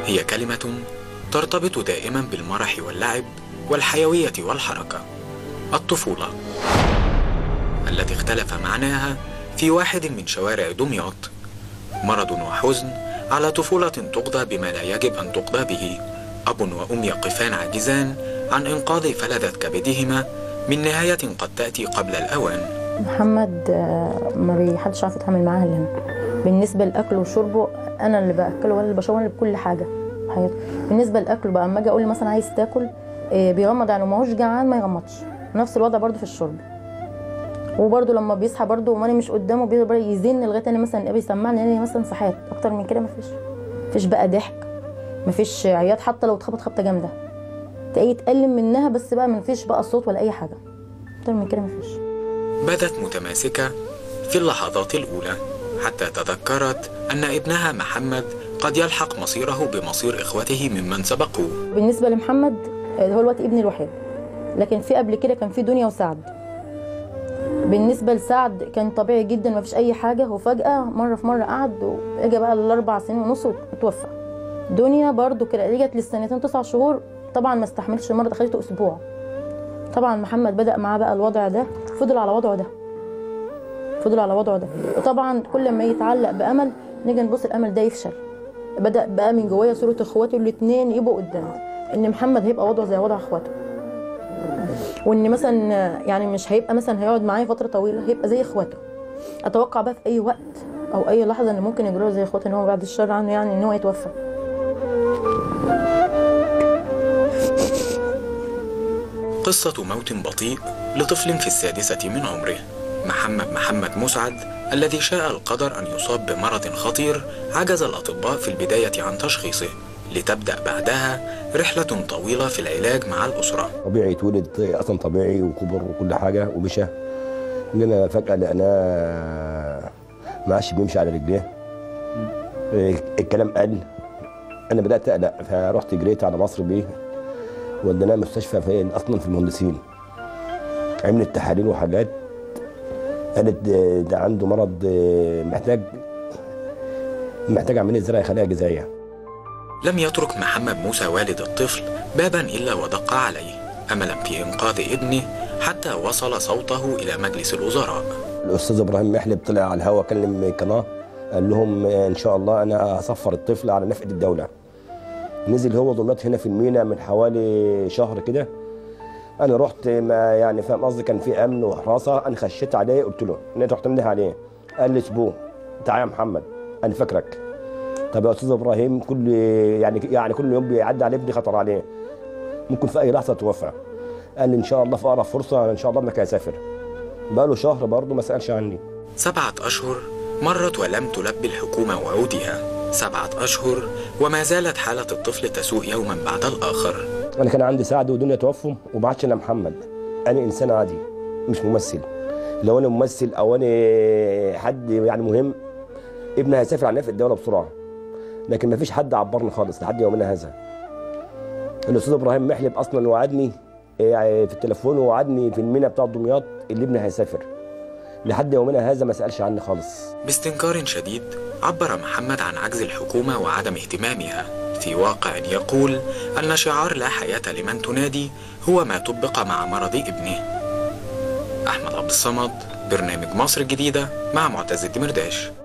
هي كلمة ترتبط دائما بالمرح واللعب والحيوية والحركة الطفولة التي اختلف معناها في واحد من شوارع دمياط مرض وحزن على طفولة تقضى بما لا يجب أن تقضى به أب وأم يقفان عاجزان عن إنقاذ فلذة كبدهما من نهاية قد تأتي قبل الأوان محمد آه، ما بيحدش عارف يتعامل معاه الا انا بالنسبه لاكله وشربه انا اللي باكله وانا اللي بشربه وانا اللي بكل حاجه في حياته بالنسبه لاكله بقى اما اجي اقول له مثلا عايز تاكل آه، بيغمض عينه ما هوش جعان ما يغمضش نفس الوضع برضه في الشرب وبرضه لما بيصحى برضه وانا مش قدامه بيقدر يزن لغايه انا مثلا بيسمعني انا مثلا صحيت اكتر من كده مفيش مفيش بقى ضحك مفيش عياط حتى لو اتخبط خبطه جامده تلاقيه يتألم منها بس بقى مفيش بقى صوت ولا اي حاجه اكتر من كده مفيش بدت متماسكة في اللحظات الأولى حتى تذكرت أن ابنها محمد قد يلحق مصيره بمصير إخوته ممن سبقوه بالنسبه لمحمد آه، هو الوقت ابني الوحيد لكن في قبل كده كان في دنيا وسعد بالنسبه لسعد كان طبيعي جدا ما فيش اي حاجه وفجاه مره في مره قعد واجى بقى الاربع سنين ونص وتوفى دنيا برضو كده رجعت للسنتين تسع شهور طبعا ما استحملش المرض اخدته اسبوع طبعا محمد بدا معاه بقى الوضع ده فضل على وضعه ده فضل على وضعه ده وطبعا كل ما يتعلق بامل نيجي نبص الامل ده يفشل بدا بقى من جوايا صوره اخواته الاثنين يبقوا قدامه ان محمد هيبقى وضعه زي وضع اخواته وان مثلا يعني مش هيبقى مثلا هيقعد معايا فتره طويله هيبقى زي اخواته اتوقع بقى في اي وقت او اي لحظه ان ممكن يجرى له زي اخواته ان هو بعد الشر عنه يعني ان هو يتوفى قصة موت بطيء لطفل في السادسة من عمره محمد محمد مسعد الذي شاء القدر أن يصاب بمرض خطير عجز الأطباء في البداية عن تشخيصه لتبدأ بعدها رحلة طويلة في العلاج مع الأسرة طبيعي اتولد اصلا طبيعي وكبر وكل حاجه ومشى اننا فجاه لقيناه ما عادش بيمشي على رجليه إيه، الكلام قل انا بدات اقلق فرحت جريت على مصر بيه وديناه مستشفى في اصلا في المهندسين عملت تحاليل وحاجات قالت ده- ده عنده مرض إيه، محتاج محتاج عمليه زرع خلايا جذعيه لم يترك محمد موسى والد الطفل بابا إلا ودق عليه أملا في إنقاذ ابنه حتى وصل صوته إلى مجلس الوزراء الاستاذ ابراهيم محلب طلع على الهواء كلم قناه قال لهم ان شاء الله انا هصفر الطفل على نفقه الدوله نزل هو دمياط هنا في المينا من حوالي شهر كده انا رحت ما يعني فاهم قصدي كان في امن وحراسه انا خشيت عليه قلت له انا رحت منده عليه قال لي اسبوع تعالى يا محمد انا فاكرك طب يا استاذ ابراهيم كل يعني يعني كل يوم بيعدي على ابني خطر عليه ممكن في اي لحظه توفى قال لي ان شاء الله في اقرب فرصه ان شاء الله ابنك هيسافر بقاله شهر برضه ما سالش عني سبعة أشهر مرت ولم تلبي الحكومة وعودها سبعة أشهر وما زالت حالة الطفل تسوء يوما بعد الآخر انا كان عندي سعد ودنيا توفوا وما عادش الا محمد انا انسان عادي مش ممثل لو انا ممثل او انا حد يعني مهم ابني هيسافر على نفق الدوله بسرعه لكن ما فيش حد عبرني خالص لحد يومنا هذا الاستاذ ابراهيم محلب اصلا وعدني إيه، في التليفون ووعدني في المينا بتاع دمياط اللي ابني هيسافر لحد يومنا هذا ما سالش عني خالص باستنكار شديد عبر محمد عن عجز الحكومة وعدم اهتمامها في واقع يقول أن شعار لا حياة لمن تنادي هو ما طبق مع مرض ابنه أحمد عبد الصمد برنامج مصر الجديدة مع معتز الدمرداش